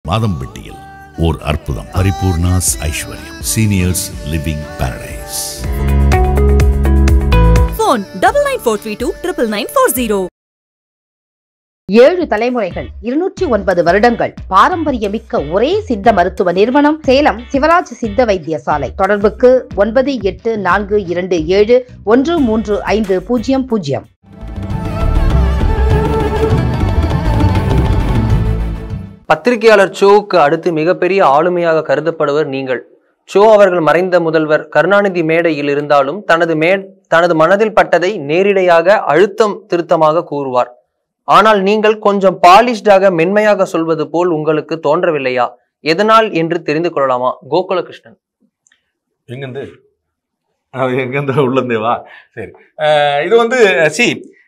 மாதம்பட்டியில் ஓர் அற்புதம் Paripoornas Aishwaryam seniors living paradise phone double nine four three two triple nine four zero. ஏழு தலைமுறைகள் இருநூற்றி ஒன்பது வருடங்கள் பாரம்பரியமிக்க ஒரே சித்த மருத்துவ நிறுவனம் சேலம் சிவராஜ் சித்த வைத்தியசாலை தொடர்புக்கு ஒன்பது எட்டு நான்கு இரண்டு ஏழு ஒன்று மூன்று ஐந்து பூஜ்ஜியம் பூஜ்ஜியம் பத்திரிகையாளர் சோவுக்கு அடுத்து மிகப்பெரிய ஆளுமையாக கருதப்படுவர் நீங்கள் சோ அவர்கள் மறைந்த முதல்வர் கருணாநிதி மேடையில் இருந்தாலும் தனது மே தனது மனதில் பட்டதை நேரிடையாக அழுத்தம் திருத்தமாக கூறுவார் ஆனால் நீங்கள் கொஞ்சம் பாலிஷ்டாக மென்மையாக சொல்வது போல் உங்களுக்கு தோன்றவில்லையா எதனால் என்று தெரிந்து கொள்ளலாமா கோகுலகிருஷ்ணன் எங்கேருந்து அது எங்கேருந்து உள்ளந்தே வா சரி அஹ் இது வந்து சி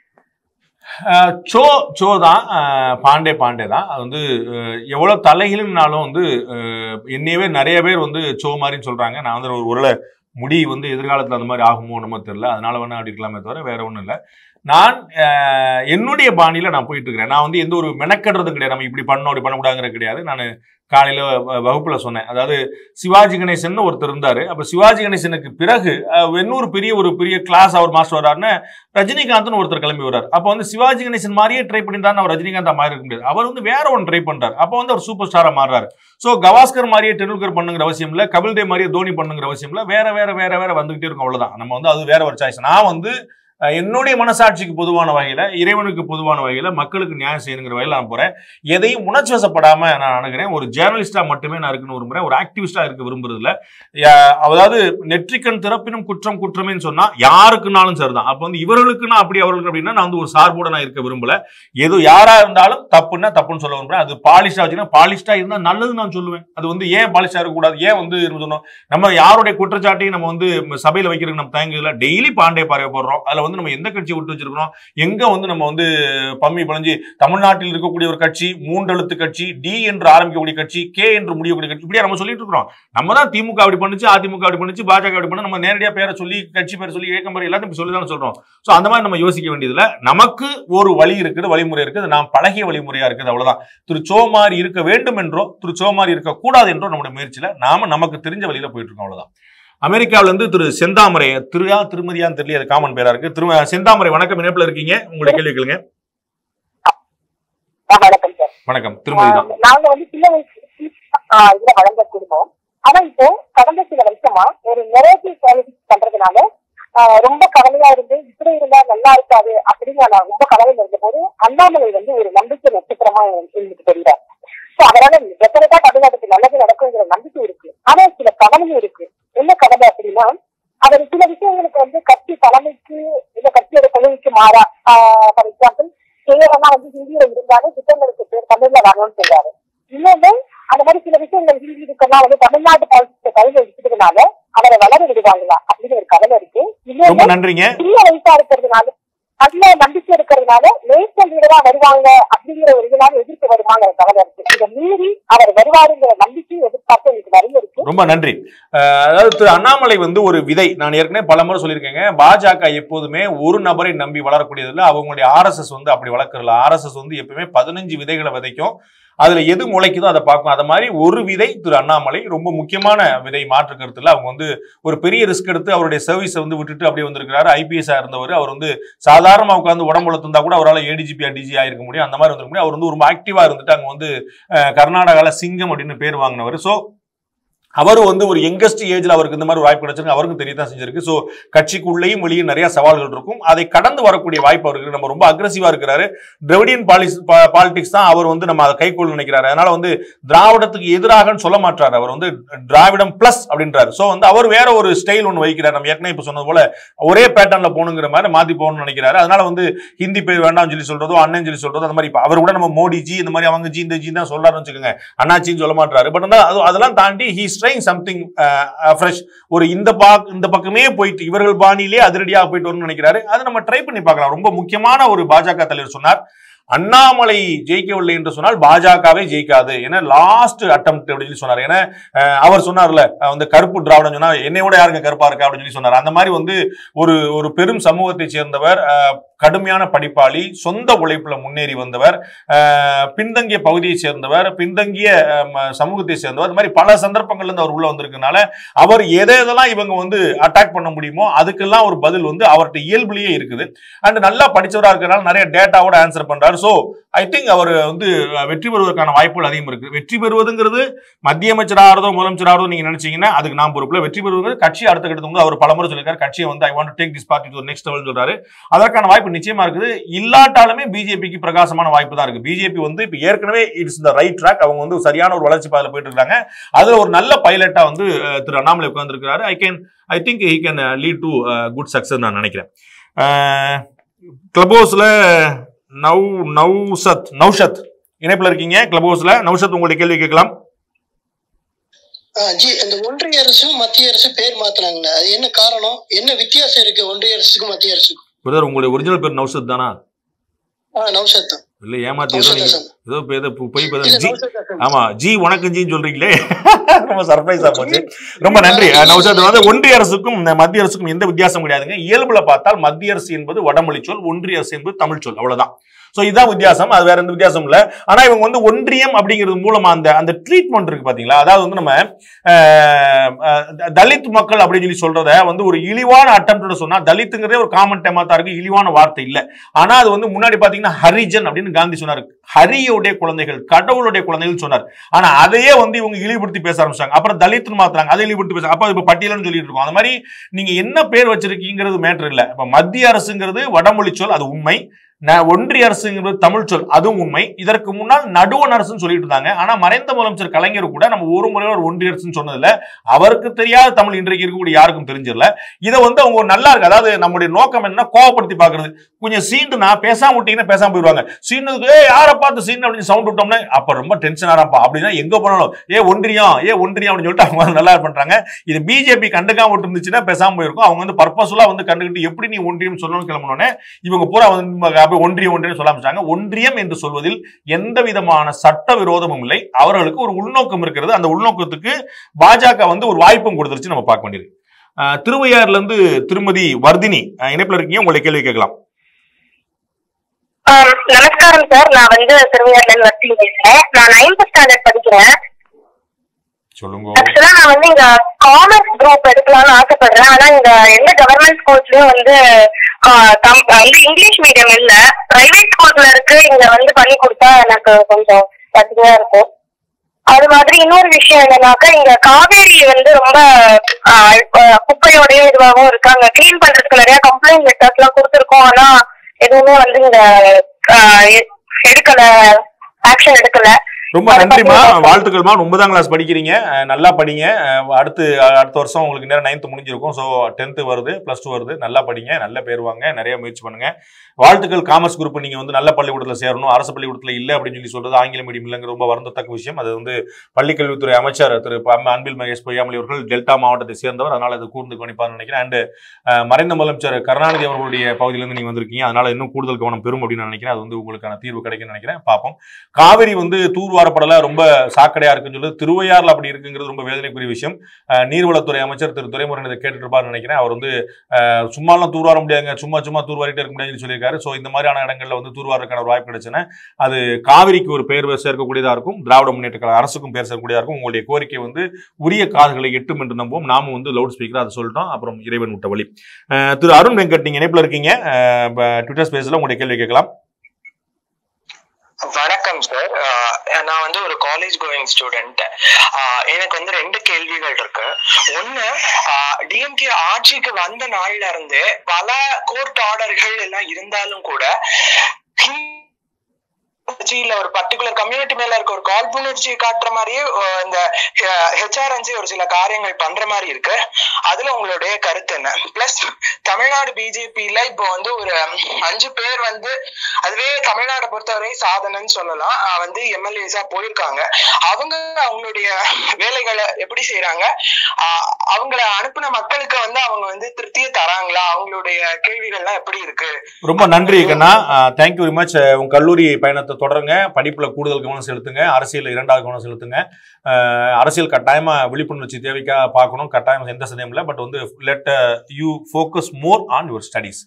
சோ சோ தான் அஹ் பாண்டே பாண்டே தான் அது வந்து அஹ் எவ்வளவு தலைகளும்னாலும் வந்து அஹ் என்னையவே நிறைய பேர் வந்து சோ மாதிரின்னு சொல்றாங்க நான் வந்து ஒரு ஒருவேளை முடி வந்து எதிர்காலத்தில் அந்த மாதிரி ஆகுமோ நம்ம தெரியல அதனால வேணா அப்படி இருக்கலாமே தவிர வேற ஒன்றும் இல்லை நான் அஹ், என்னுடைய பாணியில நான் போயிட்டு இருக்கிறேன் நான் வந்து எந்த ஒரு மெனக்கடுறதும் கிடையாது நம்ம இப்படி பண்ணணும் அப்படி பண்ணக்கூடாதுங்கிறது கிடையாது நான் காலையில வ- வகுப்புல சொன்னேன் அதாவது சிவாஜி கணேசன் ஒருத்தர் இருந்தாரு அப்ப சிவாஜி கணேசனுக்கு பிறகு அஹ், இன்னொரு பெரிய ஒரு பெரிய கிளாஸ் அவர் மாஸ்டர் வர்றாருன்னு ரஜினிகாந்த்னு ஒருத்தர் கிளம்பி வர்றாரு அப்போ வந்து சிவாஜி கணேசன் மாதிரியே ட்ரை பண்ணியிருந்தாரு அவர் ரஜினிகாந்த் மாதிரி இருக்க முடியாது அவர் வந்து வேற ஒன்று ட்ரை பண்றாரு அப்போ வந்து அவர் சூப்பர் ஸ்டாரா மாறுறாரு ஸோ கவாஸ்கர் மாதிரியே டெண்டுல்கர் பண்ணுங்கிற அவசியம் இல்லை கபில் தேவ் மாதிரியே தோனி பண்ணுங்கிற அவசியம் இல்லை வேற வேற வேற வேற வந்துகிட்டே இருக்கும் அவ்வளவுதான் நம்ம வந்து அது வேற ஒரு சாய்ஸ் நான் வந்து அஹ், என்னுடைய மனசாட்சிக்கு பொதுவான வகையில இறைவனுக்கு பொதுவான வகையில மக்களுக்கு நியாயம் செய்யணுங்கிற வகையில நான் போறேன் எதையும் உணர்ச்சி வசப்படாம நான் அணுகிறேன் ஒரு ஜேர்னலிஸ்டா மட்டுமே நான் இருக்கணும் விரும்புறேன் ஒரு ஆக்டிவிஸ்டா இருக்க விரும்புறது இல்ல யா- அதாவது நெற்றிக்கண் திறப்பினும் குற்றம் குற்றமேன்னு சொன்னா யாருக்குனாலும் சரிதான் அப்ப வந்து இவர்களுக்குன்னா அப்படி அவர்களுக்கு அப்படின்னா நான் வந்து ஒரு சார்போட நான் இருக்க விரும்பல எது யாரா இருந்தாலும் தப்புன்னா தப்புன்னு சொல்ல விரும்புறேன் அது பாலிஷ்டா வச்சுன்னா பாலிஷ்டா இருந்தா நல்லது நான் சொல்லுவேன் அது வந்து ஏன் பாலிஷ்டா இருக்கக்கூடாது ஏன் வந்து சொன்னோம் நம்ம யாருடைய குற்றச்சாட்டையும் நம்ம வந்து சபையில வைக்கிறதுக்கு நம்ம தயங்க இல்லை டெய்லி பாண்டே பார்வை போடுறோம் அதுல வந்து நம்ம எந்த கட்சியை விட்டு வச்சிருக்கிறோம் எங்க வந்து நம்ம வந்து பம்மி பழஞ்சு தமிழ்நாட்டில் இருக்கக்கூடிய ஒரு கட்சி மூன்றெழுத்து கட்சி டி என்று ஆரம்பிக்கக்கூடிய கட்சி கே என்று முடியக்கூடிய கட்சி இப்படியா நம்ம சொல்லிட்டு இருக்கிறோம் நம்ம தான் திமுக அப்படி பண்ணுச்சு அதிமுக அப்படி பண்ணுச்சு பாஜக அப்படி பண்ணு நம்ம நேரடியா பேரை சொல்லி கட்சி பேரை சொல்லி இயக்கம் பேர் எல்லாத்தையும் சொல்லி தான் சொல்றோம் சோ அந்த மாதிரி நம்ம யோசிக்க வேண்டியதுல நமக்கு ஒரு வழி இருக்குது வழிமுறை இருக்குது நாம் பழகிய வழிமுறையா இருக்குது அவ்வளவுதான் திரு சோமாரி இருக்க வேண்டும் என்றோ திரு சோமாரி இருக்க கூடாது என்றோ நம்முடைய முயற்சியில நாம நமக்கு தெரிஞ்ச வழியில போயிட்டு இருக்கோம் அவ்வளவுதான் அமெரிக்காவில இருந்து திரு செந்தாமரை திருயா திருமதியான்னு தெரியல அது காமன் பேரா இருக்கு திரு செந்தாமரை வணக்கம் இணைப்புல இருக்கீங்க உங்களுடைய கேள்வி கேளுங்க ஆ, வணக்கம் சார் வணக்கம் திருமதி தான் ஆ, நாங்க வந்து சின்ன வயசு ஆ, இதுல வளர்ந்த குடும்பம் ஆனா இப்போ கடந்த சில வருஷமா ஒரு நெரேட்டிவ் பாலிடிக்ஸ் பண்றதுனால ஆ, ரொம்ப கவலையா இருந்து இப்படி இருந்தா நல்லா இருக்காது அப்படின்னு நான் ரொம்ப கவலையில இருந்த போது அண்ணாமலை வந்து ஒரு நம்பிக்கை நட்சத்திரமா எங்களுக்கு தெரியுறாரு சோ அதனால டெஃபினட்டா தமிழ்நாட்டுக்கு நல்லது நடக்குங்கிற நம்பிக்கை இருக்கு ஆனா சில கவலையும் இருக்கு என்ன கவலை அப்படின்னா அவர் சில விஷயங்களுக்கு வந்து கட்சி தலைமைக்கு இல்ல கட்சியோட கொள்கைக்கு மாறா ஃபார் எக்ஸாம்பிள் செய்யறதா வந்து ஹிந்தியில இருந்தாலும் திட்டங்களுக்கு பேர் தமிழ்ல வரணும்னு சொல்றாரு இன்னொன்னு அந்த மாதிரி சில விஷயங்கள் ஹிந்தி இருக்கெல்லாம் வந்து தமிழ்நாட்டு பாலிசிக்ஸ் கையில எடுத்துக்கிறதுனால அவரை வளர விடுவாங்களா அப்படின்னு ஒரு கவலை இருக்கு ரொம்ப இன்னொன்னு நன்றிங்க சிறிய வயசா இருக்கிறதுனால அதுல நம்பிக்கை இருக்கிறதுனால நேஷனல் லீடரா வருவாங்க அப்படிங்கிற ஒரு இதனால எதிர்ப்பு வருவாங்கிற கவலை இருக்கு இதை மீறி அவர் வருவாருங்கிற நம்பிக்கையும் எதிர்பார்ப்பு எனக்கு நிறைய இருக்கு ரொம்ப நன்றி அஹ் அதாவது திரு அண்ணாமலை வந்து ஒரு விதை நான் ஏற்கனவே பல முறை சொல்லியிருக்கேங்க பாஜக எப்போதுமே ஒரு நபரை நம்பி வளரக்கூடியதில்ல அவங்களுடைய ஆர்எஸ்எஸ் வந்து அப்படி வளர்க்கறல ஆர்எஸ்எஸ் வந்து எப்பவுமே பதினஞ்சு விதைகளை விதைக்கும் அதுல எது முளைக்குதோ அதை பார்க்கும் அது மாதிரி ஒரு விதை திரு அண்ணாமலை ரொம்ப முக்கியமான விதை மாற்று கருத்துல அவங்க வந்து ஒரு பெரிய ரிஸ்க் எடுத்து அவருடைய சர்வீஸை வந்து விட்டுட்டு அப்படியே வந்திருக்கிறாரு ஐபிஎஸ் இருந்தவர் அவர் வந்து சாதாரணமா உட்காந்து உடம்புல தந்தா கூட அவரால் ஏடிஜிபி டிஜி ஆயிருக்க முடியும் அந்த மாதிரி வந்திருக்க முடியும் அவர் வந்து ரொம்ப ஆக்டிவா இருந்துட்டு அங்க வந்து அஹ், கர்நாடகால சிங்கம் அப்படின்னு பேர் வாங்கினவர் ஸோ அவர் வந்து ஒரு யங்கஸ்ட் ஏஜ்ல அவருக்கு இந்த மாதிரி ஒரு வாய்ப்பு கிடைச்சிருக்கு அவருக்கும் தெரியத்தான் செஞ்சிருக்கு ஸோ கட்சிக்குள்ளேயும் வெளியே நிறைய சவால்கள் இருக்கும் அதை கடந்து வரக்கூடிய வாய்ப்பு அவருக்கு இருக்கு. நம்ம ரொம்ப அக்ரஸிவா இருக்கிறாரு திராவிடியன் பாலிஸ் பாலிடிக்ஸ் தான் அவர் வந்து நம்ம அதை கைக்கொள்ள நினைக்கிறாரு அதனால வந்து திராவிடத்துக்கு எதிராகன்னு சொல்ல மாட்டாரு அவர் வந்து திராவிடம் பிளஸ் அப்படின்றாரு ஸோ வந்து அவர் வேற ஒரு ஸ்டைல் ஒன்று வைக்கிறார் நம்ம ஏற்கனவே இப்போ சொன்னது போல ஒரே பேட்டர்ன்ல போகணுங்கிற மாதிரி மாத்தி போகணும்னு நினைக்கிறாரு அதனால வந்து ஹிந்தி பேர் வேண்டாம்னு சொல்லி சொல்றதோ அண்ணன் சொல்லி சொல்றதோ அந்த மாதிரி இப்போ அவர் கூட நம்ம மோடி ஜி இந்த மாதிரி அவங்க ஜி இந்த ஜி தான் சொல்றாருன்னு வச்சுக்கோங்க அண்ணாச்சின்னு சொல்ல மாட்டாரு பட் வந்து அது அதெல்லாம் தாண்டி ஹீ ட்ரைங் சம்திங் ஃப்ரெஷ் ஒரு இந்த பா இந்த பக்கமே போயிட்டு இவர்கள் பாணியிலே அதிரடியாக போயிட்டு வரணும்னு நினைக்கிறாரு அதை நம்ம ட்ரை பண்ணி பார்க்கலாம் ரொம்ப முக்கியமான ஒரு பாஜக தலைவர் சொன்னார் அண்ணாமலை ஜெயிக்கவில்லை என்று சொன்னால் பாஜகவே ஜெயிக்காது ஏன்னா லாஸ்ட் அட்டம் அப்படின்னு சொல்லி சொன்னார் ஏன்னா அஹ், அவர் சொன்னார்ல அஹ், வந்து கருப்பு திராவிடம் சொன்னா என்னை விட யாருங்க கருப்பா இருக்கா அப்படின்னு சொல்லி சொன்னார் அந்த மாதிரி வந்து ஒரு ஒரு பெரும் சமூகத்தை சேர்ந்தவர் அஹ், கடுமையான படிப்பாளி சொந்த உழைப்புல முன்னேறி வந்தவர் அஹ், பின்தங்கிய பகுதியை சேர்ந்தவர் பின்தங்கிய அஹ், ம- சமூகத்தை சேர்ந்தவர் இந்த மாதிரி பல சந்தர்ப்பங்கள்ல இருந்து அவர் உள்ள வந்திருக்கனால அவர் எதை எதெல்லாம் இவங்க வந்து அட்டாக் பண்ண முடியுமோ அதுக்கெல்லாம் ஒரு பதில் வந்து அவர்கிட்ட இயல்புலயே இருக்குது அண்ட் நல்லா படிச்சவரா இருக்கிறனால நிறைய டேட்டாவோட ஆன்சர் பண்றாரு ஸோ ஐ திங்க் அவர் வந்து அஹ், வெற்றி பெறுவதற்கான வாய்ப்புகள் அதிகம் இருக்கு வெற்றி பெறுவதுங்கிறது மத்திய அமைச்சராகிறதோ முதலமைச்சராகிறதோ நீங்க நினைச்சீங்கன்னா அதுக்கு நான் பொறுப்புல வெற்றி பெறுவது கட்சி அடுத்த கட்டத்துக்கு வந்து அவர் பலமுறை சொல்லியிருக்காரு கட்சியை வந்து I want take this party to next level சொல்றாரு அதற்கான வாய்ப்பு நிச்சயமா இருக்குது இல்லாட்டாலுமே பிஜேபிக்கு பிரகாசமான வாய்ப்பு தான் இருக்கு பிஜேபி வந்து இப்ப ஏற்கனவே இட்ஸ் த ரைட் ட்ராக் அவங்க வந்து சரியான ஒரு வளர்ச்சி பாதையில போயிட்டு இருக்காங்க அதுல ஒரு நல்ல பைலட்டா வந்து அஹ், திரு அண்ணாமலை உட்கார்ந்துருக்காரு I can I think he can lead to good success நான் நினைக்கிறேன் கிளப் ஹவுஸ்ல நவ் நவ்சத் நௌஷத் இணைப்புல இருக்கீங்க கிளப் ஹவுஸ்ல நௌஷத் உங்களுடைய கேள்வி கேட்கலாம் ஆ, ஜி இந்த ஒன்றிய அரசும் மத்திய அரசு பேர் மாத்துனாங்கண்ணே அது என்ன காரணம் என்ன வித்தியாசம் இருக்கு ஒன்றிய அரசுக்கும் மத்திய அரசுக்கும் பிரதர் உங்களுடைய ஒரிஜினல் பேர் நௌஷத் தானா ஆ நௌஷத் தான் இல்ல ஏமாத்தி ஏதோ நௌஷத் நீங்க ஹசன். ஏதோ இப்ப ஏதோ பொ- பொய் இல்ல பேர் ஜி நௌஷத் ஹசன். ஆமா ஜி வணக்கம் ஜின்னு சொல்றீங்களே ரொம்ப சர்ப்ரைஸா போச்சு ரொம்ப நன்றி அஹ், நௌஷாத் வந்து ஒன்றிய அரசுக்கும் இந்த மத்திய அரசுக்கும் எந்த வித்தியாசம் கிடையாதுங்க இயல்புல பார்த்தால் மத்திய அரசு என்பது வடமொழி சொல் ஒன்றிய அரசு என்பது தமிழ் சொல் அவ்வளவுதான் சோ இதுதான் வித்தியாசம் அது வேற எந்த வித்தியாசம் இல்ல ஆனா இவங்க வந்து ஒன்றியம் அப்படிங்கிறது மூலமா அந்த அந்த ட்ரீட்மெண்ட் இருக்கு பாத்தீங்களா அதாவது வந்து நம்ம அஹ், அஹ், தலித் மக்கள் அப்படின்னு சொல்லி சொல்றத வந்து ஒரு இழிவான அட்டம் சொன்னா தலித்துங்கிறதே ஒரு காமன் டேமா தான் இருக்கு இழிவான வார்த்தை இல்ல ஆனா அது வந்து முன்னாடி பாத்தீங்கன்னா ஹரிஜன் அப்படின்னு காந்தி சொன்னாரு ஹரியோடைய குழந்தைகள் கடவுளுடைய குழந்தைகள் சொன்னார் ஆனா அதையே வந்து இவங்க இழிவுபடுத்தி பேச ஆரம்பிச்சாங்க அப்புறம் தலித் மாத்துறாங்க அதை இழிவுபடுத்தி பேச அப்ப இப்ப பட்டியல்னு சொல்லிட்டு இருக்கோம் அந்த மாதிரி நீங்க என்ன பேர் வச்சிருக்கீங்கிறது மேட்டர் இல்ல இப்ப மத்திய அரசுங்கிறது வடமொழி சொல் அது உண்மை ந- ஒன்றிய அரசுங்கிறது தமிழ் சொல் அதுவும் உண்மை இதற்கு முன்னால் நடுவண் அரசுன்னு சொல்லிட்டு இருந்தாங்க ஆனா மறைந்த முதலமைச்சர் கலைஞர் கூட நம்ம ஒரு முறை ஒரு ஒன்றிய அரசுன்னு சொன்னதுல அவருக்கு தெரியாத தமிழ் இன்றைக்கு இருக்கக்கூடிய யாருக்கும் தெரிஞ்சிடல இதை வந்து அவங்க ஒரு நல்லா இருக்கு அதாவது நம்முடைய நோக்கம் என்ன கோவப்படுத்தி பாக்குறது கொஞ்சம் சீண்டுனா பேசாம விட்டீங்கன்னா பேசாம போயிடுவாங்க சீனதுக்கு ஏ யாரை பார்த்து சீன் அப்படின்னு சவுண்ட் விட்டோம்னா அப்ப ரொம்ப டென்ஷன் ஆறாப்பா அப்படின்னா எங்க போனாலும் ஏ ஒன்றியம் ஏ ஒன்றியம் அப்படின்னு சொல்லிட்டு அவங்க நல்லா பண்றாங்க இது பிஜேபி கண்டுக்காம விட்டு இருந்துச்சுன்னா பேசாம போயிருக்கும் அவங்க வந்து பர்பஸ்ஃபுல்லா வந்து கண்டுக்கிட்டு எப்படி நீ ஒன்றியம் சொல்லணும்னு கிளம்பணும்னே இவங்க பூரா வந்து அப்படியே ஒன்றியம் ஒன்றியம் சொல்ல ஆரம்பிச்சாங்க ஒன்றியம் என்று சொல்வதில் எந்த விதமான சட்ட விரோதமும் இல்லை அவர்களுக்கு ஒரு உள்நோக்கம் இருக்கிறது அந்த உள்நோக்கத்துக்கு பாஜக வந்து ஒரு வாய்ப்பும் கொடுத்துருச்சு நம்ம பார்க்க வேண்டியது அஹ், திருவையாறுல இருந்து திருமதி வர்தினி அஹ், இணைப்புல இருக்கீங்க உங்களுடைய கேள்வி கேட்கலாம் ஆம், நமஸ்காரம் சார் நான் வந்து திருவையாறுல இருந்து வர்த்தினி பேசுறேன் நான் நைன்த் ஸ்டாண்டர்ட் படிக்கிறேன் சொல்லுங்க ஆக்சுவலா நான் வந்து இங்க காமர்ஸ் குரூப் எடுக்கலாம்னு ஆசைப்படுறேன் ஆனா இங்க எந்த கவர்மெண்ட் ஸ்கூல்ஸ்லயும் வந்து ஆ, தம்- வந்து இங்கிலீஷ் மீடியம் இல்ல பிரைவேட் ஸ்கூல்ஸ்ல இருக்கு இங்க வந்து பண்ணி கொடுத்தா எனக்கு கொஞ்சம் வசதியா இருக்கும் அது மாதிரி இன்னொரு விஷயம் என்னன்னாக்கா இங்க காவேரி வந்து ரொம்ப ஆ, ஆ, குப்பையோடயும் இதுவாகவும் இருக்காங்க க்ளீன் பண்றதுக்கு நிறைய கம்ப்ளைண்ட் லெட்டர்ஸ் எல்லாம் கொடுத்துருக்கோம் ஆனா எதுவுமே வந்து இங்க ஆ, எ- எடுக்கல ஆக்ஷன் எடுக்கல ரொம்ப அதை நன்றிமா பத்தி- வாழ்த்துக்கள்மா ஒன்பதாம் கிளாஸ் படிக்கிறீங்க அஹ் நல்லா படிங்க அஹ் அடுத்து அஹ் அடுத்த வருஷம் உங்களுக்கு நேரம் நைன்த் முடிஞ்சிருக்கும் ஸோ டென்த்து வருது ப்ளஸ் டூ வருது நல்லா படிங்க நல்ல பேர் வாங்க நிறைய முயற்சி பண்ணுங்க வாழ்த்துக்கள் காமர்ஸ் குரூப் நீங்க வந்து நல்ல பள்ளிக்கூடத்தில் சேரணும் அரசு பள்ளிக்கூடத்தில் இல்லை அப்படின்னு சொல்லி சொல்றது ஆங்கில மீடியம் இல்லைங்கிற ரொம்ப வருந்தத்தக்க விஷயம் அது வந்து பள்ளிக்கல்வித்துறை அமைச்சர் திரு ப- அன்பில் மகேஷ் பொய்யாமொழி அவர்கள் டெல்டா மாவட்டத்தை சேர்ந்தவர் அதனால அது கூர்ந்து கவனிப்பார்னு நினைக்கிறேன் அண்ட் மறைந்த முதலமைச்சர் கருணாநிதி அவர்களுடைய பகுதியிலிருந்து நீங்க வந்திருக்கீங்க அதனால இன்னும் கூடுதல் கவனம் பெறும் அப்படின்னு நினைக்கிறேன் அது வந்து உங்களுக்கான தீர்வு கிடைக்கும்னு நினைக்கிறேன் பார்ப்போம் காவிரி வந்து தூர்வாரப்படல ரொம்ப சாக்கடையா இருக்குன்னு சொல்லி திருவையாறுல அப்படி இருக்குங்கிறது ரொம்ப வேதனைக்குரிய விஷயம் அஹ் நீர்வளத்துறை அமைச்சர் திரு துரைமுருகன் இதை கேட்டுட்டு இருப்பார்னு நினைக்கிறேன் அவர் வந்து அஹ், சும்மாலாம் தூர்வார முடியாதுங்க சும்மா சும்மா தூர்வாரிட்டே இருக்க முடியாதுன்னு சொல்லியிருக்காரு ஸோ இந்த மாதிரியான இடங்கள்ல வந்து தூர்வாரக்கான ஒரு வாய்ப்பு கிடைச்சுன்னா அது காவிரிக்கு ஒரு பெயர் சேர்க்கக்கூடியதா இருக்கும் திராவிட முன்னேற்ற கழக அரசுக்கும் பெயர் சேர்க்கக்கூடியதா இருக்கும் உங்களுடைய கோரிக்கை வந்து உரிய காதுகளை எட்டும் என்று நம்புவோம் நாமும் வந்து லவுட் ஸ்பீக்கர் அதை சொல்லிட்டோம் அப்புறம் இறைவன் விட்ட வழி அஹ், திரு அருண் வெங்கட் நீங்க இணைப்புல இருக்கீங்க அஹ், ப- ட்விட்டர் ஸ்பேஸ்ல உங்களுடைய கேள்வி கேட்கலாம் வணக்கம் சார் நான் வந்து ஒரு காலேஜ் கோயிங் ஸ்டூடெண்ட் எனக்கு வந்து ரெண்டு கேள்விகள் இருக்கு ஒண்ணு டிஎம்கே ஆட்சிக்கு வந்த நாள்ல இருந்து பல கோர்ட் ஆர்டர்கள் எல்லாம் இருந்தாலும் கூட காழ்ப்புணர்ச்சி இல்ல ஒரு பர்டிகுலர் கம்யூனிட்டி மேல இருக்க ஒரு காழ்ப்புணர்ச்சியை காட்டுற மாதிரியே அஹ், இந்த ஹெச்ஆர்என்சி ஒரு சில காரியங்கள் பண்ற மாதிரி இருக்கு அதுல உங்களுடைய கருத்து என்ன பிளஸ் தமிழ்நாடு பிஜேபியில இப்போ வந்து ஒரு அஞ்சு பேர் வந்து அதுவே தமிழ்நாடை பொறுத்தவரை சாதனைன்னு சொல்லலாம் அஹ் வந்து எம்எல்ஏஸா போயிருக்காங்க அவங்க அவங்களுடைய வேலைகளை எப்படி செய்யறாங்க ஆஹ் அவங்கள அனுப்புன மக்களுக்கு வந்து அவங்க வந்து திருப்தியை தராங்களா அவங்களுடைய கேள்விகள்லாம் எப்படி இருக்கு ரொம்ப நன்றி கண்ணா தேங்க்யூ வெரி மச் உங்க கல்லூரி பயணத்தை தொடருங்க படிப்புல கூடுதல் கவனம் செலுத்துங்க அரசியல் இரண்டாவது கவனம் செலுத்துங்க அஹ், அரசியல் கட்டாயமா விழிப்புணர்ச்சி தேவைக்காக பார்க்கணும் கட்டாயம் எந்த சந்தேகம் இல்லை பட் வந்து let you focus more on your studies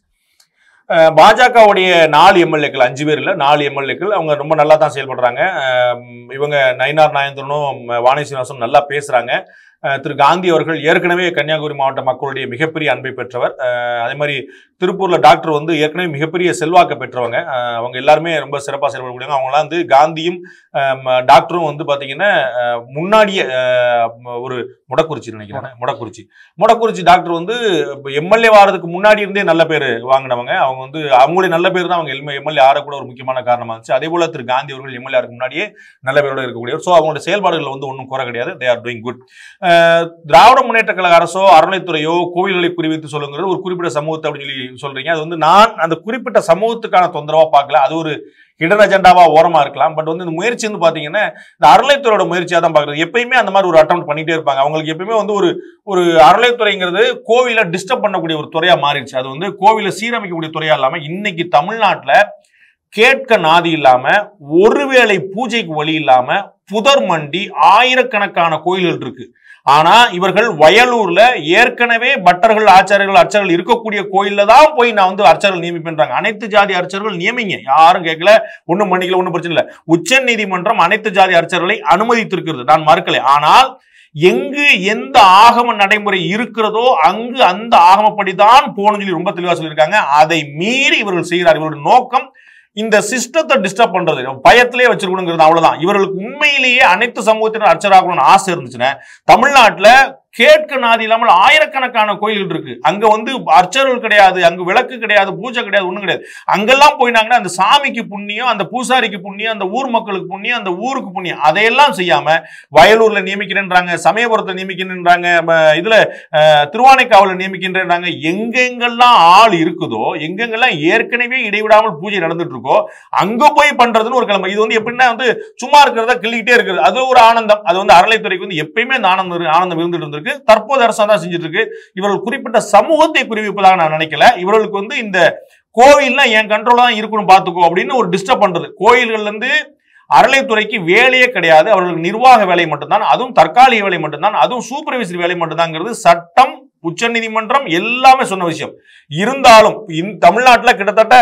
பாஜகவுடைய நாலு எம்எல்ஏக்கள் அஞ்சு பேர் இல்லை நாலு எம்எல்ஏக்கள் அவங்க ரொம்ப நல்லா தான் செயல்படுறாங்க அஹ், இவங்க நயினார் நாயந்திரனும் வாணி சீனிவாசனும் நல்லா பேசுறாங்க அஹ், திரு காந்தி அவர்கள் ஏற்கனவே கன்னியாகுமரி மாவட்ட மக்களுடைய மிகப்பெரிய அன்பை பெற்றவர் அஹ், அதே மாதிரி திருப்பூர்ல டாக்டர் வந்து ஏற்கனவே மிகப்பெரிய செல்வாக்கு பெற்றவங்க அஹ், அவங்க எல்லாருமே ரொம்ப சிறப்பாக செயல்படக்கூடியவங்க அவங்களாம் வந்து காந்தியும் அஹ், ம- டாக்டரும் வந்து பாத்தீங்கன்னா அஹ், முன்னாடியே அஹ், ம- ஒரு முடக்குறிச்சி நினைக்கிறேன் முடக்குறிச்சி முடக்குறிச்சி டாக்டர் வந்து எம்எல்ஏ வாரதுக்கு முன்னாடி இருந்தே நல்ல பேர் வாங்கினவங்க அவங்க வந்து அவங்களுடைய நல்ல பேர் தான் அவங்க எம்எல்ஏ ஆற கூட ஒரு முக்கியமான காரணமா இருந்துச்சு அதே போல திரு காந்தி அவர்கள் எம்எல்ஏ ஆருக்கு முன்னாடியே நல்ல பேரோட இருக்கக்கூடியவர் ஸோ அவங்களுடைய செயல்பாடுகள் வந்து ஒன்றும் குறை கிடையாது they are doing good Dravida Munnetra Kazhaga அரசோ அறநிலைத்துறையோ கோவில்களை குறிவித்து சொல்லுங்கிறது ஒரு குறிப்பிட்ட சமூகத்தை அப்படின்னு சொல்லி சொல்றீங்க அது வந்து நான் அந்த குறிப்பிட்ட சமூகத்துக்கான தொந்தரவா பார்க்கல அது ஒரு ஹிடன் அஜெண்டாவா ஓரமா இருக்கலாம் பட் வந்து இந்த முயற்சி வந்து பாத்தீங்கன்னா இந்த அறநிலைத்துறையோட முயற்சியா தான் பாக்குறது எப்பயுமே அந்த மாதிரி ஒரு அட்டம் பண்ணிட்டே இருப்பாங்க அவங்களுக்கு எப்பயுமே வந்து ஒரு ஒரு அறநிலைத்துறைங்கிறது கோவிலை டிஸ்டர்ப் பண்ணக்கூடிய ஒரு துறையா மாறிடுச்சு அது வந்து கோவிலை சீரமைக்கக்கூடிய துறையா இல்லாம இன்னைக்கு தமிழ்நாட்டுல கேட்க நாதி இல்லாம ஒருவேளை பூஜைக்கு வழி இல்லாம புதர் மண்டி ஆயிரக்கணக்கான கோயில்கள் இருக்கு ஆனா இவர்கள் வயலூர்ல ஏற்கனவே பட்டர்கள் ஆச்சாரியர்கள் அர்ச்சகர்கள் இருக்கக்கூடிய கோயில்ல தான் போய் நான் வந்து அர்ச்சகர்கள் நியமிப்பேன்றாங்க அனைத்து ஜாதி அர்ச்சகர்கள் நியமிங்க யாரும் கேட்கல ஒண்ணும் பண்ணிக்கல ஒண்ணும் பிரச்சனை இல்லை உச்ச நீதிமன்றம் அனைத்து ஜாதி அர்ச்சகர்களை அனுமதித்திருக்கிறது நான் மறுக்கலை ஆனால் எங்கு எந்த ஆகம நடைமுறை இருக்கிறதோ அங்கு அந்த ஆகமப்படிதான் போகணும்னு சொல்லி ரொம்ப தெளிவா சொல்லியிருக்காங்க அதை மீறி இவர்கள் செய்கிறார் இவருடைய நோக்கம் இந்த சிஸ்டத்தை டிஸ்டர்ப் பண்றது பயத்திலே வச்சிருக்கணுங்கிறது அவ்வளவுதான் இவர்களுக்கு உண்மையிலேயே அனைத்து சமூகத்தினர் அர்ச்சராகணும்னு ஆசை இருந்துச்சுன்னா தமிழ்நாட்டுல கேட்க நாதி இல்லாமல் ஆயிரக்கணக்கான கோயில்கள் இருக்கு அங்க வந்து அர்ச்சகர்கள் கிடையாது அங்க விளக்கு கிடையாது பூஜை கிடையாது ஒண்ணும் கிடையாது அங்கெல்லாம் போயினாங்கன்னா அந்த சாமிக்கு புண்ணியம் அந்த பூசாரிக்கு புண்ணியம் அந்த ஊர் மக்களுக்கு புண்ணியம் அந்த ஊருக்கு புண்ணியம் அதையெல்லாம் செய்யாம வயலூர்ல நியமிக்கிறேன்றாங்க சமயபுரத்தை நியமிக்கிறேன்றாங்க ம, இதுல அஹ், திருவானைக்காவல நியமிக்கின்றேன்றாங்க எங்கெங்கெல்லாம் ஆள் இருக்குதோ எங்கெங்கெல்லாம் ஏற்கனவே இடைவிடாமல் பூஜை நடந்துட்டு இருக்கோ அங்க போய் பண்றதுன்னு ஒரு கிளம்பு இது வந்து எப்படின்னா வந்து சும்மா இருக்கிறத கிள்ளிக்கிட்டே இருக்குது அது ஒரு ஆனந்தம் அது வந்து அறநிலைத்துறைக்கு வந்து எப்பயுமே இந்த ஆனந்தம் இரு- ஆனந்தம் இருந்துட்டு இருந்திருக்கு தற்போது அரசாங்கம் தான் செஞ்சுட்டு இருக்கு இவர்கள் குறிப்பிட்ட சமூகத்தை குறிவிப்பதாக நான் நினைக்கல இவர்களுக்கு வந்து இந்த கோவில்னா என் கண்ட்ரோல் தான் இருக்கணும் பார்த்துக்கோ அப்படின்னு ஒரு டிஸ்டர்ப் பண்றது கோயில்கள்ல இருந்து அறநிலைத்துறைக்கு வேலையே கிடையாது அவர்களுக்கு நிர்வாக வேலை மட்டும்தான் அதுவும் தற்காலிக வேலை மட்டும்தான் அதுவும் சூப்பர்வைசரி வேலை மட்டும்தாங்கிறது சட்டம் உச்சநீதிமன்றம் எல்லாமே சொன்ன விஷயம் இருந்தாலும் இந்த தமிழ்நாட்டில் கிட்டத்தட்ட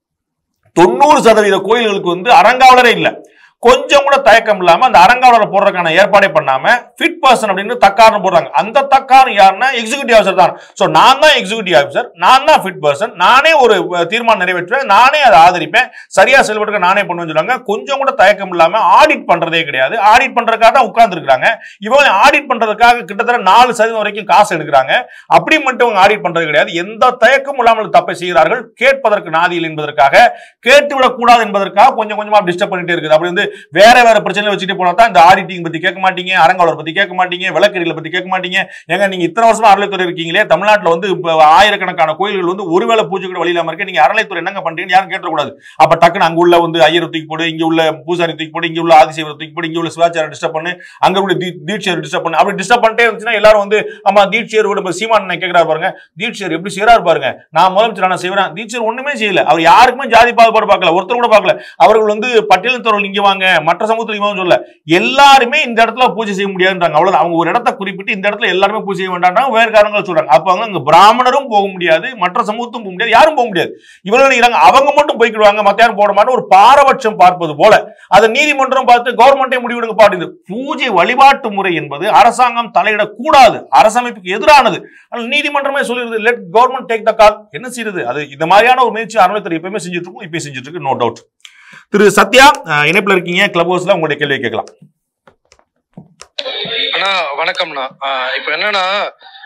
தொண்ணூறு சதவீத கோயில்களுக்கு வந்து அறங்காவலரே இல்லை கொஞ்சம் கூட தயக்கம் இல்லாம அந்த அறங்காவலரை போடுறதுக்கான ஏற்பாடே பண்ணாம ஃபிட் பர்சன் அப்படின்னு தக்காரம் போடுறாங்க அந்த தக்காரம் யாருன்னா எக்ஸிகூட்டிவ் ஆஃபீஸர் தான் ஸோ நான் தான் எக்ஸிகூட்டிவ் ஆஃபீஸர் நான் தான் ஃபிட் பர்சன் நானே ஒரு அஹ், தீர்மானம் நிறைவேற்றுவேன் நானே அதை ஆதரிப்பேன் சரியா செயல்பட்டு நானே பண்ணுவேன்னு சொல்லுவாங்க கொஞ்சம் கூட தயக்கம் இல்லாம ஆடிட் பண்றதே கிடையாது ஆடிட் பண்றதுக்காக தான் உட்கார்ந்துருக்காங்க இவங்க ஆடிட் பண்றதுக்காக கிட்டத்தட்ட நாலு சதவீதம் வரைக்கும் காசு எடுக்கிறாங்க அப்படி மட்டும் இவங்க ஆடிட் பண்றது கிடையாது எந்த தயக்கமும் இல்லாமல் தப்பை செய்கிறார்கள் கேட்பதற்கு நாதியில் என்பதற்காக கேட்டுவிடக் கூடாது என்பதற்காக கொஞ்சம் கொஞ்சமா டிஸ்டர்ப் பண்ணிட்டே இருக்குது அப்படி வந்து வேற வேற பிரச்சனை வச்சுட்டு போனா தான் இந்த ஆடிட்டிங் பத்தி கேட்க மாட்டீங்க அறங்காவலர் பத்தி கேட்க மாட்டீங்க விளக்கறிகளை பத்தி கேட்க மாட்டீங்க ஏங்க நீங்க இத்தனை வருஷமா அறநிலைத்துறை இருக்கீங்களே தமிழ்நாட்டுல வந்து இப்ப ஆயிரக்கணக்கான கோயில்கள் வந்து ஒருவேளை பூஜை கூட வழி இல்லாம இருக்கு நீங்க அறநிலைத்துறை என்னங்க பண்றீங்கன்னு யாரும் கேட்டக்கூடாது அப்ப டக்குன்னு அங்க உள்ள வந்து ஐயர் தூக்கி போடு இங்க உள்ள பூசாரி தூக்கி போடு இங்க உள்ள ஆதிசேவரை தூக்கி போடு இங்க உள்ள சிவாச்சாரம் டிஸ்டர்ப் பண்ணு அங்க உள்ள தீ- தீட்சியர் டிஸ்டர்ப் பண்ணு அப்படி டிஸ்டர்ப் பண்ணிட்டே இருந்துச்சுன்னா எல்லாரும் வந்து ஆமா தீட்சியர் விட சீமான் கேட்கிறாரு பாருங்க தீட்சியர் எப்படி செய்யறாரு பாருங்க நான் முதலமைச்சர் நான் செய்வேன் தீட்சியர் ஒண்ணுமே செய்யல அவர் யாருக்குமே ஜாதி பாகுபாடு பார்க்கல ஒருத்தர் கூட பார்க்கல அவர்கள் வந்து பட்டியலினத்தவர்கள் இங்க வாங்க மற்ற சமூகத்தில் இங்க வாங்க சொல்ல எல்லாருமே இந்த இடத்துல பூஜை செய்ய முடியாதுன்றாங்க அவ்வளவுதான் அவங்க ஒரு இடத்த குறிப்பிட்டு இந்த இடத்துல எல்லாருமே பூஜை செய்ய வேண்டாம் வேறு காரணங்கள் சொல்றாங்க அப்ப அவங்க அங்க பிராமணரும் போக முடியாது மற்ற சமூகத்தும் போக முடியாது யாரும் போக முடியாது இவர்கள் நினைக்கிறாங்க அவங்க மட்டும் போய்க்கிடுவாங்க மத்த யாரும் போட மாட்டோம் ஒரு பாரபட்சம் பார்ப்பது போல அதை நீதிமன்றம் பார்த்து கவர்மெண்டே முடிவெடுக்க பாட்டுது பூஜை வழிபாட்டு முறை என்பது அரசாங்கம் தலையிடக்கூடாது அரசமைப்புக்கு எதிரானது ஆனால் நீதிமன்றமே சொல்லிடுது let government take the call என்ன செய்யுது அது இந்த மாதிரியான ஒரு முயற்சி அறநிலைத்துறை எப்பயுமே செஞ்சுட்டு இருக்கும் இப்பயும் செஞ்சுட்டு இருக்கு நோ டவுட் திரு சத்யா அஹ், இணைப்புல இருக்கீங்க கிளப் ஹவுஸ்ல உங்களுடைய கேள்வியை கேட்கலாம் அண்ணா வணக்கம்ண்ணா ஆஹ் இப்ப என்னன்னா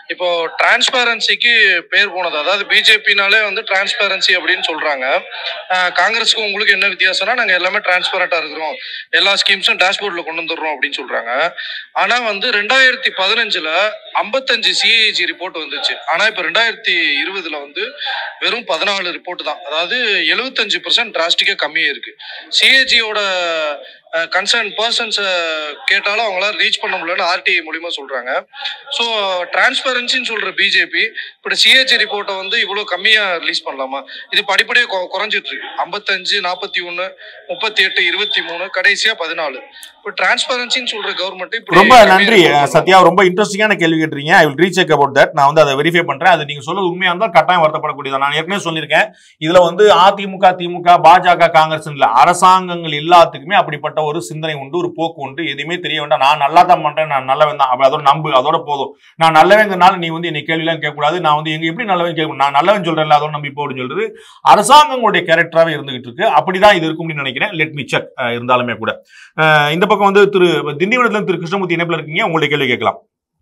இப்போ டிரான்ஸ்பேரன்சிக்கு பேர் போனது அதாவது பிஜேபினாலே வந்து டிரான்ஸ்பேரன்சி அப்படின்னு சொல்றாங்க ஆஹ் காங்கிரஸுக்கு உங்களுக்கு என்ன வித்தியாசம்னா நாங்க எல்லாமே டிரான்ஸ்பரண்டா இருக்கிறோம் எல்லா ஸ்கீம்ஸும் டேஷ்போர்ட்ல கொண்டு வந்துடுறோம் அப்படின்னு சொல்றாங்க ஆனா வந்து ரெண்டாயிரத்தி பதினஞ்சுல ஐம்பத்தஞ்சு சிஏஜி ரிப்போர்ட் வந்துச்சு ஆனா இப்ப ரெண்டாயிரத்தி இருபதுல வந்து வெறும் பதினாலு ரிப்போர்ட் தான் அதாவது எழுபத்தஞ்சு பர்சன்ட் டிராஸ்டிக்கா கம்மியா இருக்கு சிஏஜியோட கன்சர்ன் பர்சன்ஸை கேட்டாலும் அவங்களால ரீச் பண்ண முடியலன்னு ஆர்டிஐ மூலியமா சொல்றாங்க ஸோ டிரான்ஸ்பரன்சின்னு சொல்ற பிஜேபி இப்படி சிஏஜி ரிப்போர்ட்டை வந்து இவ்வளோ கம்மியா ரிலீஸ் பண்ணலாமா இது படிப்படியாக கொ- குறைஞ்சிட்டு இருக்கு ஐம்பத்தஞ்சு நாற்பத்தி ஒன்று முப்பத்தி எட்டு இருபத்தி மூணு கடைசியா பதினாலு இப்போ டிரான்ஸ்பரன்சின்னு சொல்ற கவர்மெண்ட் இப்படி ரொம்ப கம்மியா நன்றி report பண்ணலாமா? சத்யா ரொம்ப இன்ட்ரெஸ்டிங்கான கேள்வி கேட்டுறீங்க I will recheck about that நான் வந்து அதை வெரிஃபை பண்றேன் அது நீங்க சொல்றது உண்மையா இருந்தால் கட்டாயம் வருத்தப்படக்கூடியது நான் ஏற்கனவே சொல்லியிருக்கேன் இதுல வந்து அதிமுக திமுக பாஜக காங்கிரஸ் இல்ல அரசாங்கங்கள் எல்லாத்துக்குமே அப்படிப்பட்ட ஒரு சிந்தனை உண்டு ஒரு போக்கு உண்டு எதுவுமே தெரிய வேண்டாம் நான் நல்லா தான் பண்றேன் நான் நல்லவன் தான் அப்ப அதோட நம்பு அதோட போதும் நான் நல்லவங்கிறனால நீ வந்து என்னை கேள்வி எல்லாம் கேட்கக்கூடாது நான் வந்து எங்க எப்படி நல்லவன் கேட்கணும் நான் நல்லவன் சொல்றேன்ல அதோட நம்பி போடுன்னு சொல்றது அரசாங்கங்களுடைய கேரக்டராகவே இருந்துகிட்டு இருக்கு அப்படிதான் இது இருக்கும்னு நினைக்கிறேன் லெட் மீ செக் இருந்தாலுமே கூட அஹ் இந்த பக்கம் வந்து திரு திண்டிவனத்துல இருந்து திரு கிருஷ்ணமூர்த்தி இணைப்புல இருக்கீங்க உங்களுடைய கேள்வி கேட்கலாம்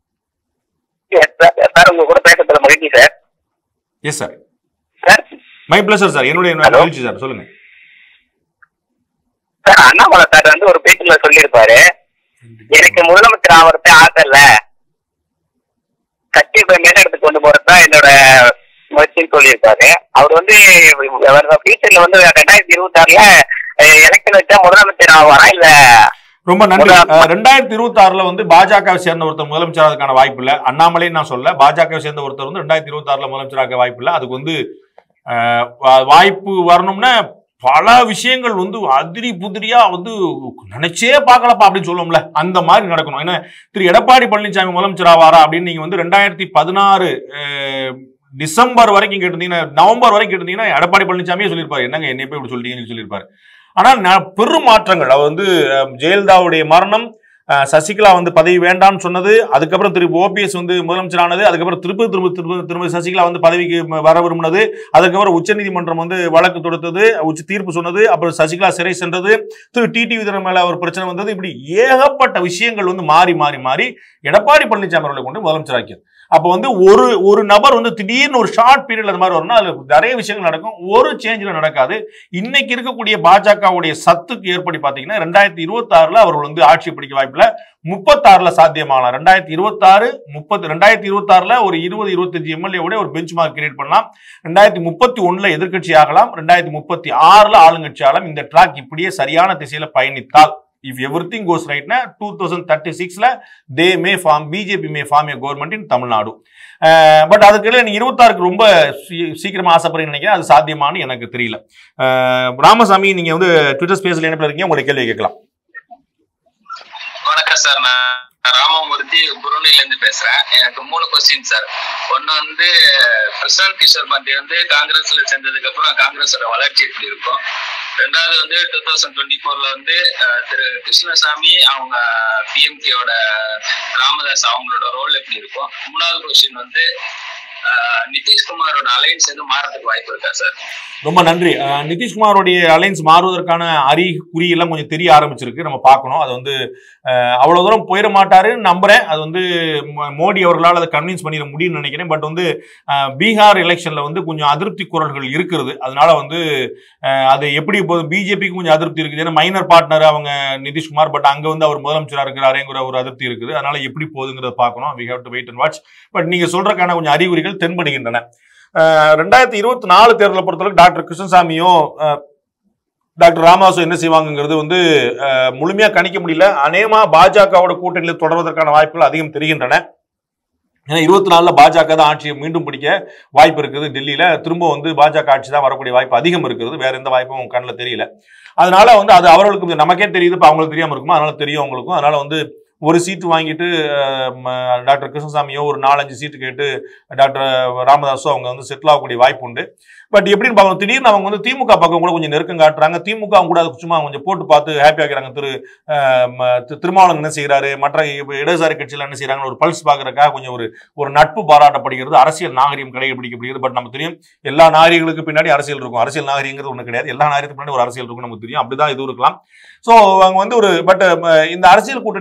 சார் உங்க கூட பேசுறதுல மகிழ்ச்சி sir yes sir sir my pleasure sir என்னுடைய Hello. மகிழ்ச்சி சார் சொல்லுங்க சார் அண்ணாமலை சார் வந்து ஒரு பேச்சுல சொல்லியிருப்பாரு எனக்கு முதலமைச்சர் ஆகிறதே ஆசை இல்ல கட்சி போய் மேலிடத்துக்கு கொண்டு போறதுதான் என்னோட முயற்சின்னு சொல்லியிருக்காரு அவர் வந்து ஃபியூச்சர்ல வந்து ரெண்டாயிரத்தி இருபத்தி ஆறுல எலெக்ஷன் வச்சா முதலமைச்சர் ஆவாரா இல்ல ரொம்ப நன்றி முதல் அஹ் ரெண்டாயிரத்தி இருபத்தி ஆறுல வந்து பாஜகவை சேர்ந்த ஒருத்தர் முதலமைச்சராதுக்கான வாய்ப்பு இல்ல அண்ணாமலை நான் சொல்ல பாஜகவை சேர்ந்த ஒருத்தர் வந்து ரெண்டாயிரத்தி இருபத்தி ஆறுல முதலமைச்சராக வாய்ப்பு இல்ல அதுக்கு வந்து அஹ், வா- வாய்ப்பு வரணும்னா பல விஷயங்கள் வந்து அதிரி புதிரியா வந்து நினைச்சே பார்க்கலப்பா அப்படின்னு சொல்லுவோம்ல அந்த மாதிரி நடக்கணும் ஏன்னா திரு எடப்பாடி பழனிசாமி முதலமைச்சர் ஆவாரா அப்படின்னு நீங்க வந்து ரெண்டாயிரத்தி பதினாறு டிசம்பர் வரைக்கும் கேட்டிருந்தீங்கன்னா நவம்பர் வரைக்கும் கேட்டிருந்தீங்கன்னா எடப்பாடி பழனிசாமியே சொல்லியிருப்பாரு என்னங்க என்னை போய் இப்படி சொல்லிட்டீங்கன்னு சொல்லியிருப்பாரு ஆனால் ந- பெரும் மாற்றங்கள் அவர் வந்து அஹ், ஜெயலலிதாவுடைய மரணம் அஹ், சசிகலா வந்து பதவி வேண்டாம்னு சொன்னது அதுக்கப்புறம் திரு ஓபிஎஸ் வந்து முதலமைச்சரானது அதுக்கப்புறம் திருப்பி திரும்ப திரும்ப திரும்ப சசிகலா வந்து பதவிக்கு ம- வர விரும்பினது அதுக்கப்புறம் உச்சநீதிமன்றம் வந்து வழக்கு தொடுத்தது உச்ச தீர்ப்பு சொன்னது அப்புறம் சசிகலா சிறை சென்றது திரு டிடி விதரன் மேல ஒரு பிரச்சனை வந்தது இப்படி ஏகப்பட்ட விஷயங்கள் வந்து மாறி மாறி மாறி எடப்பாடி பழனிசாமி அவர்களை கொண்டு முதலமைச்சராக்கியது அப்போ வந்து ஒரு ஒரு நபர் வந்து திடீர்னு ஒரு ஷார்ட் பீரியட் அந்த மாதிரி வரும்னா அதுல நிறைய விஷயங்கள் நடக்கும் ஒரு சேஞ்சில் நடக்காது இன்னைக்கு இருக்கக்கூடிய பாஜகவுடைய சத்துக்கு ஏற்படி பார்த்தீங்கன்னா ரெண்டாயிரத்தி இருபத்தி ஆறுல அவர்கள் வந்து ஆட்சி பிடிக்க வாய்ப்பில்ல முப்பத்தாறுல சாத்தியமாகலாம் ரெண்டாயிரத்தி இருபத்தாறு முப்பத்தி ரெண்டாயிரத்தி இருபத்தாறுல ஒரு இருபது இருபத்தஞ்சு எம்எல்ஏ ஒரு பெஞ்ச் மார்க் கிரியேட் பண்ணலாம் ரெண்டாயிரத்தி முப்பத்தி ஒண்ணுல எதிர்க்கட்சி ஆகலாம் ரெண்டாயிரத்தி முப்பத்தி ஆறுல ஆளுங்கட்சி ஆகலாம் இந்த ட்ராக் இப்படியே சரியான திசையில பயணித்தால் இஃப் எவ்ரி திங் கோஸ் ரைட்னா டூ தௌசண்ட் தேர்ட்டி சிக்ஸ்ல they may form BJP may form a government in Tamil Nadu but அதுக்கு நீங்க இருபத்தாறுக்கு ரொம்ப சீ- சீக்கிரமா ஆசைப்படுறீங்கன்னு நினைக்கிறேன் அது சாத்தியமானு எனக்கு தெரியல அஹ், ராமசாமி நீங்க வந்து ட்விட்டர் ஸ்பேஸ்ல இணைப்பில் இருக்கீங்க உங்களுடைய கேள்வி கேட்கலாம் வணக்கம் சார் நான் ராமமூர்த்தி புருணில இருந்து பேசுறேன் எனக்கு மூணு கொஸ்டின் சார் ஒண்ணு வந்து பிரசாந்த் கிஷோர் பாண்டி வந்து காங்கிரஸ்ல சேர்ந்ததுக்கு அப்புறம் காங்கிரஸோட வளர்ச்சி எப்படி இருக்கும் ரெண்டாவது வந்து டூ தௌசண்ட் டுவெண்ட்டி ஃபோர்ல வந்து அஹ், திரு கிருஷ்ணசாமி அவங்க பிஎம்கேவோட ராமதாஸ் அவங்களோட ரோல் எப்படி இருக்கும் மூணாவது கொஸ்டின் வந்து அஹ், நிதிஷ்குமாரோட அலைன்ஸ் எதுவும் மாறதுக்கு வாய்ப்பு இருக்கா சார் ரொம்ப நன்றி அஹ், நிதிஷ்குமாரோடைய அலைன்ஸ் மாறுவதற்கான அறிகுறி எல்லாம் கொஞ்சம் தெரிய ஆரம்பிச்சிருக்கு நம்ம பார்க்கணும் அது வந்து அஹ், அவ்வளவு தூரம் போயிட மாட்டாருன்னு நம்புறேன் அது வந்து மோ- மோடி அவர்களால் அதை கன்வின்ஸ் பண்ணிட முடியும்னு நினைக்கிறேன் பட் வந்து அஹ், பீகார் எலெக்ஷன்ல வந்து கொஞ்சம் அதிருப்தி குரல்கள் இருக்கிறது அதனால வந்து அஹ், அது எப்படி போகுது பிஜேபிக்கு கொஞ்சம் அதிருப்தி இருக்குது ஏன்னா மைனர் பார்ட்னர் அவங்க நிதிஷ்குமார் பட் அங்க வந்து அவர் முதலமைச்சராக இருக்கிறாருங்கிற ஒரு அதிருப்தி இருக்குது அதனால எப்படி போகுதுங்கிறத பார்க்கணும் we have to wait and watch but நீங்க சொல்றதுக்கான கொஞ்சம் அறிகுறிகள் தென்படுகின்றன அஹ், ரெண்டாயிரத்தி இருபத்தி நாலு தேர்தலை பொறுத்தவரைக்கும் டாக்டர் கிருஷ்ணசாமியும் அஹ், டாக்டர் ராமதாசும் என்ன செய்வாங்கங்கிறது வந்து அஹ், முழுமையா கணிக்க முடியல அநேகமா பாஜகவோட கூட்டணியில் தொடர்வதற்கான வாய்ப்புகள் அதிகம் தெரிகின்றன ஏன்னா இருபத்தி நாலுல பாஜக தான் ஆட்சியை மீண்டும் பிடிக்க வாய்ப்பு இருக்குது டெல்லியில திரும்ப வந்து பாஜக ஆட்சி தான் வரக்கூடிய வாய்ப்பு அதிகம் இருக்கிறது வேற எந்த வாய்ப்பும் கண்ணில் தெரியல அதனால வந்து அது அவர்களுக்கு நமக்கே தெரியுது இப்போ அவங்களுக்கு தெரியாம இருக்குமா அதனால தெரியும் அவங்களுக்கும் அதனால வந்து ஒரு சீட்டு வாங்கிட்டு அஹ், ம- டாக்டர் கிருஷ்ணசாமியோ ஒரு நாலஞ்சு சீட்டு கேட்டு டாக்டர் ராமதாஸோ அவங்க வந்து செட்டில் ஆகக்கூடிய வாய்ப்பு உண்டு பட் எப்படின்னு பார்க்கணும் திடீர்னு அவங்க வந்து திமுக பக்கம் கூட கொஞ்சம் நெருக்கம் காட்டுறாங்க திமுக அவங்க கூட அது சும்மா கொஞ்சம் போட்டு பார்த்து ஹாப்பி ஆகிறாங்க திரு அஹ், ம- திரு- திருமாவளவன் என்ன செய்கிறாரு மற்ற இப்ப இடதுசாரி கட்சியில் என்ன செய்கிறாங்க ஒரு பல்ஸ் பார்க்கறதுக்காக கொஞ்சம் ஒரு ஒரு நட்பு பாராட்டப்படுகிறது அரசியல் நாகரிகம் கடைபிடிக்கப்படுகிறது பட் நமக்கு தெரியும் எல்லா நாகரிகளுக்கு பின்னாடி அரசியல் இருக்கும் அரசியல் நாகரிகங்கிறது ஒன்று கிடையாது எல்லா நாகரிகத்துக்கு பின்னாடி ஒரு அரசியல் இருக்கும் நமக்கு தெரியும் அப்படிதான் இது இருக்கலாம் ஸோ அவங்க வந்து ஒரு பட் இந்த அரசியல் கூட்டணி உங்களுக்கு தெரியும்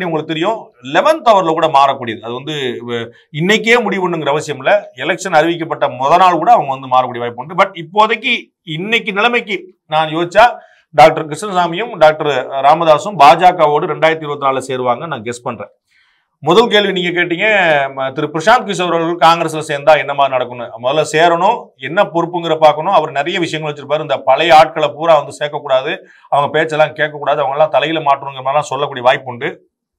முடியும் லெவன்த் ஹவர்ல கூட மாறக்கூடியது அது வந்து வ- இன்னைக்கே முடிவுன்னுங்கிற அவசியம் இல்லை எலெக்ஷன் அறிவிக்கப்பட்ட முத நாள் கூட அவங்க வந்து மாறக்கூடிய வாய்ப்பு உண்டு பட் இப்போதைக்கு இன்னைக்கு நிலைமைக்கு நான் யோசிச்சா டாக்டர் கிருஷ்ணசாமியும் டாக்டர் ராமதாஸும் பாஜகவோடு ரெண்டாயிரத்தி இருபத்தி நாலுல சேருவாங்க நான் கெஸ் பண்றேன் முதல் கேள்வி நீங்க கேட்டீங்க ம, திரு பிரசாந்த் கிஷோர் அவர்கள் காங்கிரஸ்ல சேர்ந்தா என்ன மாதிரி நடக்கும்னு முதல்ல சேரணும் என்ன பொறுப்புங்கிற பார்க்கணும் அவர் நிறைய விஷயங்கள் வச்சிருப்பாரு இந்த பழைய ஆட்களை பூரா வந்து சேர்க்கக்கூடாது அவங்க பேச்செல்லாம் கேட்கக்கூடாது அவங்க எல்லாம் தலையில மாற்றணுங்கிற மாதிரிலாம் சொல்லக்கூடிய வாய்ப்பு உண்டு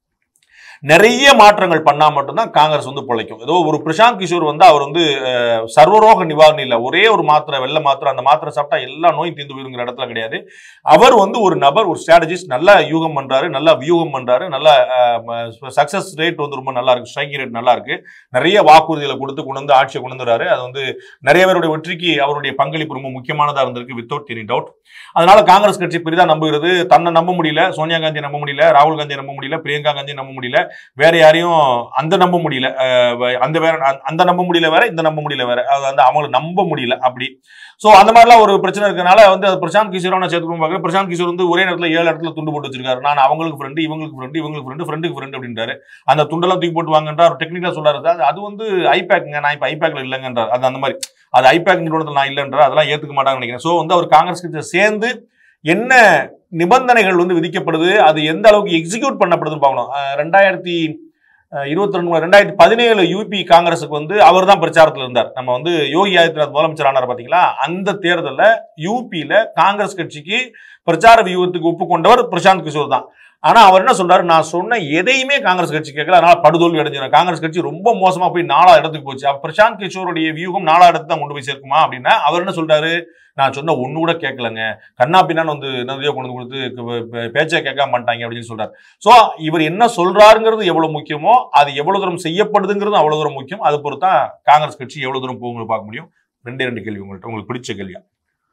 நிறைய மாற்றங்கள் பண்ணா மட்டும்தான் காங்கிரஸ் வந்து பிழைக்கும் ஏதோ ஒரு பிரசாந்த் கிஷோர் வந்து அவர் வந்து அஹ், சர்வரோக நிவாரணி இல்ல ஒரே ஒரு மாத்திரை வெள்ளை மாத்திரை அந்த மாத்திரை சாப்பிட்டா எல்லா நோயும் தீர்ந்து போயிருங்கிற இடத்துல கிடையாது அவர் வந்து ஒரு நபர் ஒரு ஸ்ட்ராட்டஜிஸ்ட் நல்லா யூகம் பண்றாரு நல்லா வியூகம் பண்றாரு நல்ல சக்சஸ் ரேட் வந்து ரொம்ப நல்லா இருக்கு ஸ்ட்ரைக்கிங் ரேட் நல்லா இருக்கு நிறைய வாக்குறுதிகளை கொடுத்து கொண்டு வந்து ஆட்சியை கொண்டு வந்துறாரு அது வந்து நிறைய பேருடைய வெற்றிக்கு அவருடைய பங்களிப்பு ரொம்ப முக்கியமானதா இருந்திருக்கு வித்தவுட் எனி டவுட் அதனால காங்கிரஸ் கட்சி பெரிதா நம்புகிறது தன்னை நம்ப முடியல சோனியா காந்தி நம்ப முடியல ராகுல் காந்தி நம்ப முடியல பிரியங்கா காந்தி நம்ப முடியல வேற யாரையும் அந்த நம்ப முடியல அஹ் வ- அந்த வேற அந்த- அந்த நம்ப முடியல வேற இந்த நம்ப முடியல வேற அது வந்து அவங்களை நம்ப முடியல அப்படி சோ அந்த மாதிரிலாம் ஒரு பிரச்சனை இருக்கனால வந்து அது பிரசாந்த் கிஷோரை நான் சேர்த்துக்கணும் பார்க்குறேன் பிரசாந்த் கிஷோர் வந்து ஒரே நேரத்துல ஏழு இடத்துல துண்டு போட்டு வச்சிருக்காரு நான் அவங்களுக்கு ஃப்ரெண்டு இவங்களுக்கு ஃப்ரெண்டு இவங்களுக்கு ஃப்ரெண்டு ஃப்ரெண்டுக்கு ஃப்ரெண்டு அப்படின்றாரு அந்த துண்டெல்லாம் தூக்கி போட்டு வாங்கன்ற ஒரு டெக்னிக்கலா சொல்றாரு அது- அது வந்து ஐபேக்குங்க நான் இப்போ ஐபேக்ல இல்லைங்கன்றார் அது அந்த மாதிரி அது ஐபேக் நிறுவனத்தில் நான் இல்லைன்ற அதெல்லாம் ஏத்துக்க மாட்டாங்கன்னு நினைக்கிறேன் ஸோ வந்து அவர் காங்கிரஸ் கட்சியை சேர்ந்து என்ன நிபந்தனைகள் வந்து விதிக்கப்படுது அது எந்த அளவுக்கு எக்ஸிக்யூட் பண்ணப்படுதுன்னு பார்க்கணும் அஹ் ரெண்டாயிரத்தி இருபத்தி ரெண்டு ரெண்டாயிரத்தி பதினேழு யூபி காங்கிரஸுக்கு வந்து அவர் தான் பிரச்சாரத்தில் இருந்தார் நம்ம வந்து யோகி ஆதித்யநாத் முதலமைச்சர் ஆனார் பாத்தீங்களா அந்த தேர்தலில் யூபியில காங்கிரஸ் கட்சிக்கு பிரச்சார வியூகத்துக்கு ஒப்புக்கொண்டவர் பிரசாந்த் கிஷோர் தான் ஆனா அவர் என்ன சொல்றாரு நான் சொன்ன எதையுமே காங்கிரஸ் கட்சி கேட்கல அதனால படுதோல்வி அடைஞ்சிடும் காங்கிரஸ் கட்சி ரொம்ப மோசமா போய் நாலா இடத்துக்கு போச்சு அப்ப பிரசாந்த் கிஷோருடைய வியூகம் நாலா இடத்து தான் கொண்டு போய் சேர்க்குமா அப்படின்னா அவர் என்ன சொல்றாரு நான் சொன்ன ஒண்ணு கூட கேட்கலங்க கண்ணா பின்னான்னு வந்து நிறைய கொண்டு வந்து கொடுத்து க- பே- பேச்சை கேட்க மாட்டாங்க அப்படின்னு சொல்றாரு சோ இவர் என்ன சொல்றாருங்கிறது எவ்வளவு முக்கியமோ அது எவ்வளவு தூரம் செய்யப்படுதுங்கிறது அவ்வளவு தூரம் முக்கியம் அது பொறுத்தா காங்கிரஸ் கட்சி எவ்வளவு தூரம் போகுங்க பார்க்க முடியும் ரெண்டே ரெண்டு கேள்வி உங்கள்கிட்ட உங்களுக்கு பிடிச்ச கேள்வியா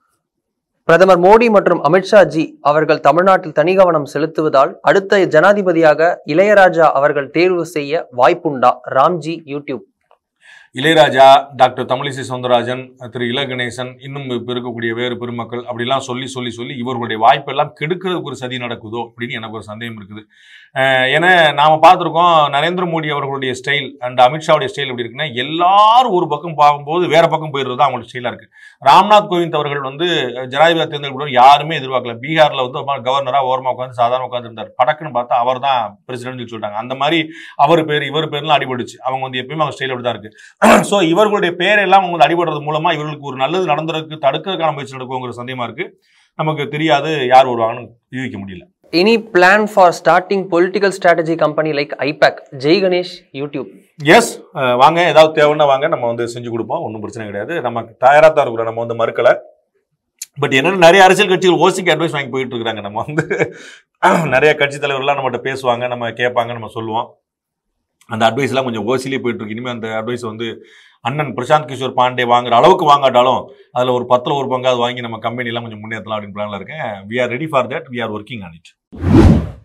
பிரதமர் மோடி மற்றும் அமித்ஷா ஜி அவர்கள் தமிழ்நாட்டில் தனி கவனம் செலுத்துவதால் அடுத்த ஜனாதிபதியாக இளையராஜா அவர்கள் தேர்வு செய்ய வாய்ப்புண்டா ராம்ஜி யூடியூப் இளையராஜா டாக்டர் தமிழிசை சவுந்தரராஜன் திரு இல கணேசன் இன்னும் இப்ப இருக்கக்கூடிய வேறு பெருமக்கள் அப்படிலாம் சொல்லி சொல்லி சொல்லி இவர்களுடைய வாய்ப்பெல்லாம் கெடுக்கிறதுக்கு ஒரு சதி நடக்குதோ அப்படின்னு எனக்கு ஒரு சந்தேகம் இருக்குது அஹ் ஏன்னா நாம பார்த்துருக்கோம் நரேந்திர மோடி அவர்களுடைய ஸ்டைல் அண்ட் அமித்ஷாவுடைய ஸ்டைல் எப்படி இருக்குன்னா எல்லாரும் ஒரு பக்கம் பார்க்கும்போது வேற பக்கம் போயிடுறது தான் அவங்களோட ஸ்டைலா இருக்கு ராம்நாத் கோவிந்த் அவர்கள் வந்து ஜனாதிபதி தேர்ந்தெடுக்கப்படும் யாருமே எதிர்பார்க்கல பீகார்ல வந்து ஒரு கவர்னரா ஓரமா உட்காந்து சாதாரண உட்காந்து இருந்தார் படக்குன்னு பார்த்தா அவர் தான் பிரசிடென்ட் சொல்லிட்டாங்க அந்த மாதிரி அவர் பேர் இவர் பேர்லாம் அடிபடுச்சு அவங்க வந்து எப்பயுமே அவங்க ஸ்டைல் அப்படி தான் இருக்கு ஸோ இவர்களுடைய பேரெல்லாம் அவங்க வந்து அடிபடுறது மூலமா இவர்களுக்கு ஒரு நல்லது நடந்ததுக்கு தடுக்கிறதுக்கான முயற்சி நடக்குங்கிற சந்தேகமா இருக்கு நமக்கு தெரியாது யார் வருவாங்கன்னு யூகிக்க முடியல any plan for starting political strategy company like IPAC Jai Ganesh YouTube yes வாங்க ஏதாவது தேவைன்னா வாங்க நம்ம வந்து செஞ்சு கொடுப்போம் ஒன்றும் பிரச்சனை கிடையாது நம்ம தயாராக தான் இருக்கிறோம் நம்ம வந்து மறுக்கலை பட் என்னன்னா நிறைய அரசியல் கட்சிகள் ஓசிக்கு அட்வைஸ் வாங்கி போயிட்டு இருக்காங்க நம்ம வந்து நிறைய கட்சி தலைவர்லாம் நம்மகிட்ட பேசுவாங்க நம்ம கேட்பாங்க நம்ம சொல்லுவோம் அந்த அட்வைஸ்லாம் கொஞ்சம் ஓசிலே போயிட்டு இருக்கு இனிமேல் அந்த அட்வைஸ் வந்து அண்ணன் பிரசாந்த் கிஷோர் பாண்டே வாங்குற அளவுக்கு வாங்காட்டாலும் அதில் ஒரு பத்தில் ஒரு பங்காவது வாங்கி நம்ம கம்பெனிலாம் கொஞ்சம் முன்னேற்றலாம் அப்படின்னு பிளானில் இருக்கேன் we are ready for that we are working on it